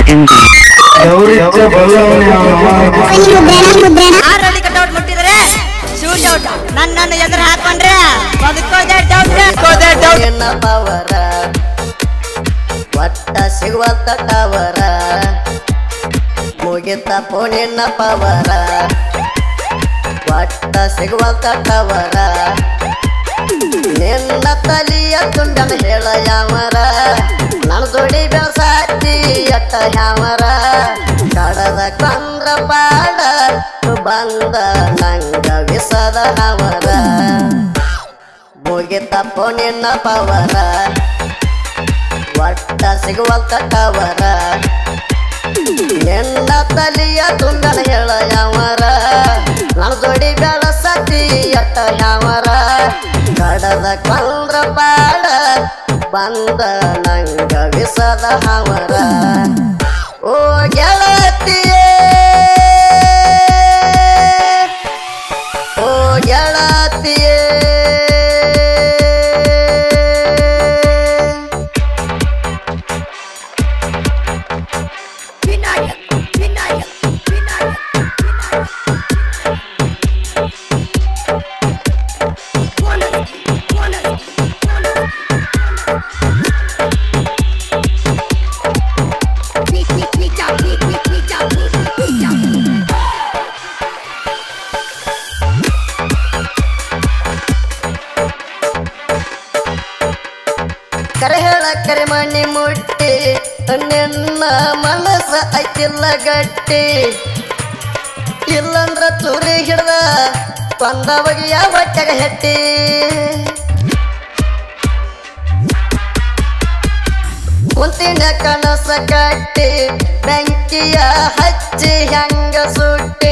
Indie. ಗೌರಿಚ್ಚ ಬಲ್ಲವನೇ ಆರ್ ರೌಡಿ ಕಟ್ಔಟ್ ಮುಟ್ಟಿದ್ರೆ ಶೂಟ್ ಔಟ್ ನನ್ನ ನನ್ನ ಎದುರು ಹಾಕೊಂಡ್ರೆ ಬದುಕೋದೇ ಡೌಟ್ ಎನ್ನ ಪವರ ಒಟ್ಟ ಸಿಗುವಂತ ಟವರ ಮುಗಿತ ಪೋಣಿನ ಪವರ ಒಟ್ಟ ಸಿಗುವಂತ ಟವರ ನಿನ್ನ ತಲಿಯ ತುಂಡನ ಹೇಳ ಯಾಮರ ನನ್ನ ದುಡಿ ಬೆಳಸಾತಿ ಎಟ್ಟ ಯಾಮರ ಕಡದ ಕಂದ್ರ ಪಾಡ ಬಂದ ನಂಗ ವಿಸದ ಹವರ ಮುಗಿತ ಪೋಣಿನ ಪವರ ಒಟ್ಟ ಸಿಗುವಂತ ಟವರ ನಿನ್ನ ತಲಿಯ ತುಂಡನ ಹೇಳ ಯಾವರ ನನ್ನ ಜೋಡಿ ಬೆಳಸತಿ ಎಟ್ಟ ಯಾವರ ಕಡದ ಕಂದ್ರ ಪಾಡ ಬಂದ ನಂಗ ವಿಸದ ಹವರ ಓ ಗೆಳತಿಯೇ ಓ ಗೆಳತಿಯೇ ಕರೆ ಹೇಳ ಕರೆ ಮಣ್ಣಿ ಮುಟ್ಟಿ ನಿನ್ನ ಮನಸ್ಸ ಐತಿಲ್ಲ ಗಟ್ಟಿ ಇಲ್ಲಂದ್ರ ತುರಿ ಹಿಡ್ದ ಕೊಂದ ಬಗೆಯ ಹೊಟ್ಟೆಗ ಹೆಟ್ಟಿ ಕುಂತಿನ ಕನಸ ಕಟ್ಟಿ ಬೆಂಕಿಯ ಹಚ್ಚಿ ಹೆಂಗ ಸುಟ್ಟಿ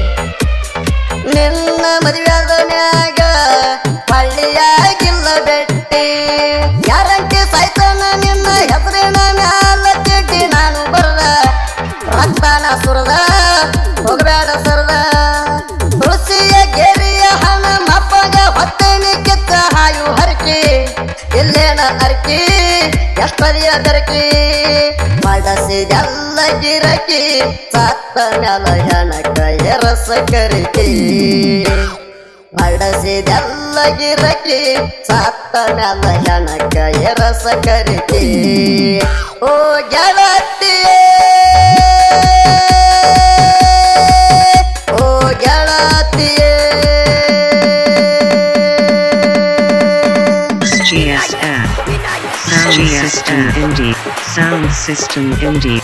ನಿನ್ನ ಮದುವೆಯಾದ ಮ್ಯಾಗ ಹಳ್ಳಿಯಾಗಿಲ್ಲ ಬೆಟ್ಟಿ ಯಾರಂಟಿ ಸಾಯ್ತಾನ ನಿನ್ನ ಹೆಸರಿನ ಮ್ಯಾಲ ಚೀಟಿ ನಾನು ಬರದ ರಕ್ತಾನ ಸುರದ ಹೋಗಬೇಡ ಸರದ ತುಳಸಿಯ ಗೆರಿಯ ಹಣ ಮಪ್ಪಗ ಹೊತ್ತೇನಿ ಕಿತ್ತ ಹಾಯು ಹರಕಿ ಇಲ್ಲೇನ ಅರ್ಕಿ ಎಷ್ಟರಿಯ ಬೆರಕಿ ಮಡಸಿದೆಲ್ಲ ಗಿರಕಿ ಸತ್ತ ಮ್ಯಾಲ ಹೆಣಕ ಎರಸ ಕರಿಕಿ ಮಡಸಿದೆಲ್ಲ ಗಿರಕಿ ಸತ್ತ ಮ್ಯಾಲ ಹೆಣಕ ಎರಸ ಕರಿಕಿ ಓ ಗೆಳತಿಯೇ ಓ ಗೆಳತಿಯೇ GSF. Sound System Indie. Sound System Indie.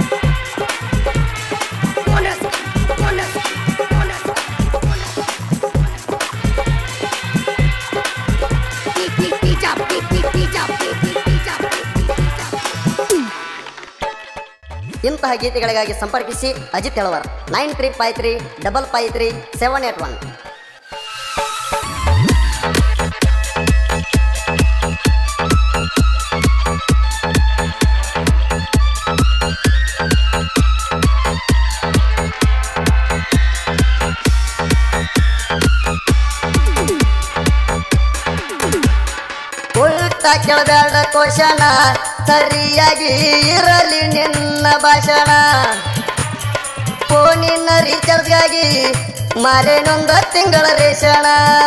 ಇಂತಹ ಗೀತೆಗಳಿಗಾಗಿ ಸಂಪರ್ಕಿಸಿ Ajith Helavar nine three five three double five three seven eight one ಉಲ್ಟ ಕೆಳಬೇಡ ಕೋಶನ ಸರಿಯಾಗಿ ಇರಲಿ ನಿನ್ನ ಭಾಷಣ ಫೋನಿನ ರೀಚಾರ್ಜ್ಗಾಗಿ ಮಾರೇನೊಂದ ತಿಂಗಳ ರೇಷಣ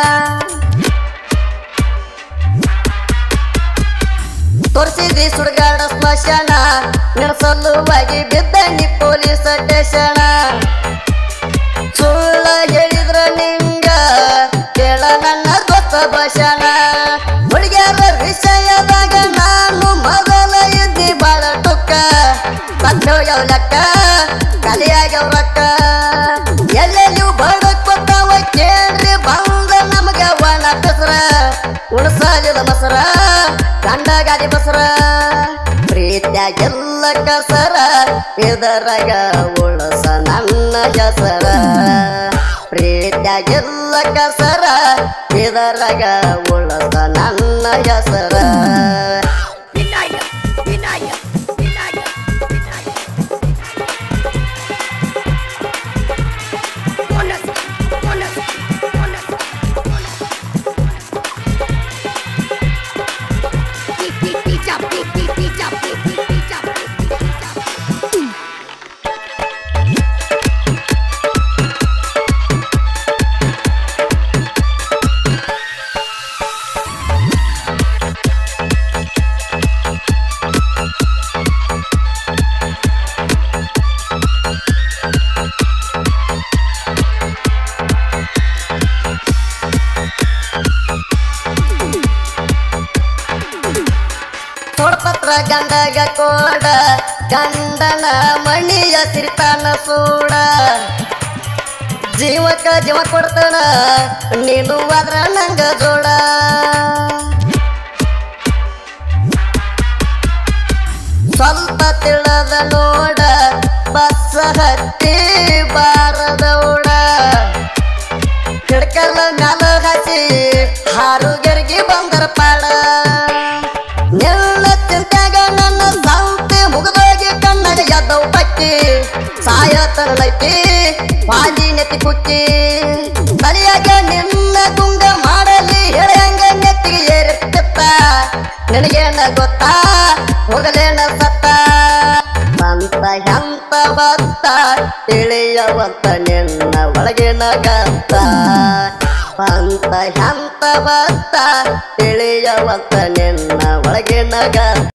ತೋರಿಸಿದಿ ಸುಡುಗಾಡ ಸ್ಮಶಾನ ನಿನ್ನ ಸಲುವಾಗಿ ಬಿದ್ದನಿ ಪೊಲೀಸ್ ಸ್ಟೇಷನ ಸುಳ್ಳ ಹೇಳಿದ್ರ ನಿಂಗ ಕೇಳ ನನ್ನ ಗೊತ್ತ ಭಾಷಣ ಹುಡುಗಿಯರ ವಿಷಯದಾಗ ನಾನು ಮೊದಲ ಇದ್ದಿ ಬಾಳ ಟುಕ್ಕ ಕತ್ತೋಗ್ಯವ ಲೆಕ್ಕ ಕಲಿಯಾಗ್ಯವ ರೊಕ್ಕ ಎಲ್ಲೆಲ್ಲಿಯೂ ಬಡಕ್ ಗೊತ್ತಾವ ಕೇಳ್ರಿ ಬಂದ ನಮಗ ಒಣ ಬೆಸರ ಉಣಸಾಲಿದ ಮಸರ ಕಂಡ ಗಾಡಿ ಬಸರ ಪ್ರೀತ್ಯಾಗೆಲ್ಲ ಕಸರ ಇದರಾಗ ಉಳಸ ನನ್ನ ಹೆಸರ ಪ್ರೀತ್ಯಾಗೆಲ್ಲ ಕಸರ ಇದರಾಗ ಉಳಸ ನನ್ನ ಹೆಸರ ತೋಡ್ಪತ್ರ ಗಂಡಗ ಕೋಡ ಗಂಡನ ಮಣಿಯ ಸಿರಿತಾನ ಸೂಡ ಜೀವಕ್ಕ ಜೀವ ಕೊಡ್ತಾನ ನೀನು ಅದ್ರ ನಂಗ ಜೋಡ ಸ್ವಲ್ಪ ತಿಳಿದ ನೋಡ ಬಸ್ಸ ಹತ್ತಿ ಬಾರದೌಡ ಹಿಡ್ಕಲ್ಲ ಮ್ಯಾಲ ಹಸಿ ಹಾರುಗೆರ್ಗಿ ಬಂದರ ಪಾಡ ನೆಲ್ಲ ಚಿಂತ್ಯಾಗ ನನ್ನ ಸಂತೆ ಮುಗಿದೋಗಿ ಕಣ್ಣಗ ಎದ್ದವು ಪಕ್ಕಿ ಸಾಯತನ ಲೈತಿ ಪಾಲಿ ನೆತ್ತಿ ಕುಕ್ಕಿ ತಲೆಯಾಗ ನಿನ್ನ ಗುಂಗ ಮಾಡಲಿ ಹೇಳಂಗ ನೆತ್ತಿಗೆ ಏರಿತ್ತ ನಿನಗೇನ ಗೊತ್ತಾ ಹೋಗಲೇನ ಸತ್ತ ಸಂತ ಹೆಂತ ಬತ್ತ ತಿಳಿಯವಂತ ನಿನ್ನ ಒಳಗಿನ ಗತ್ತ ಸಂತ ಹೆಂತ ಬತ್ತ ತಿಳಿಯವಂತ ನಿನ್ನ ಒಳಗಿನ ಗತ್ತ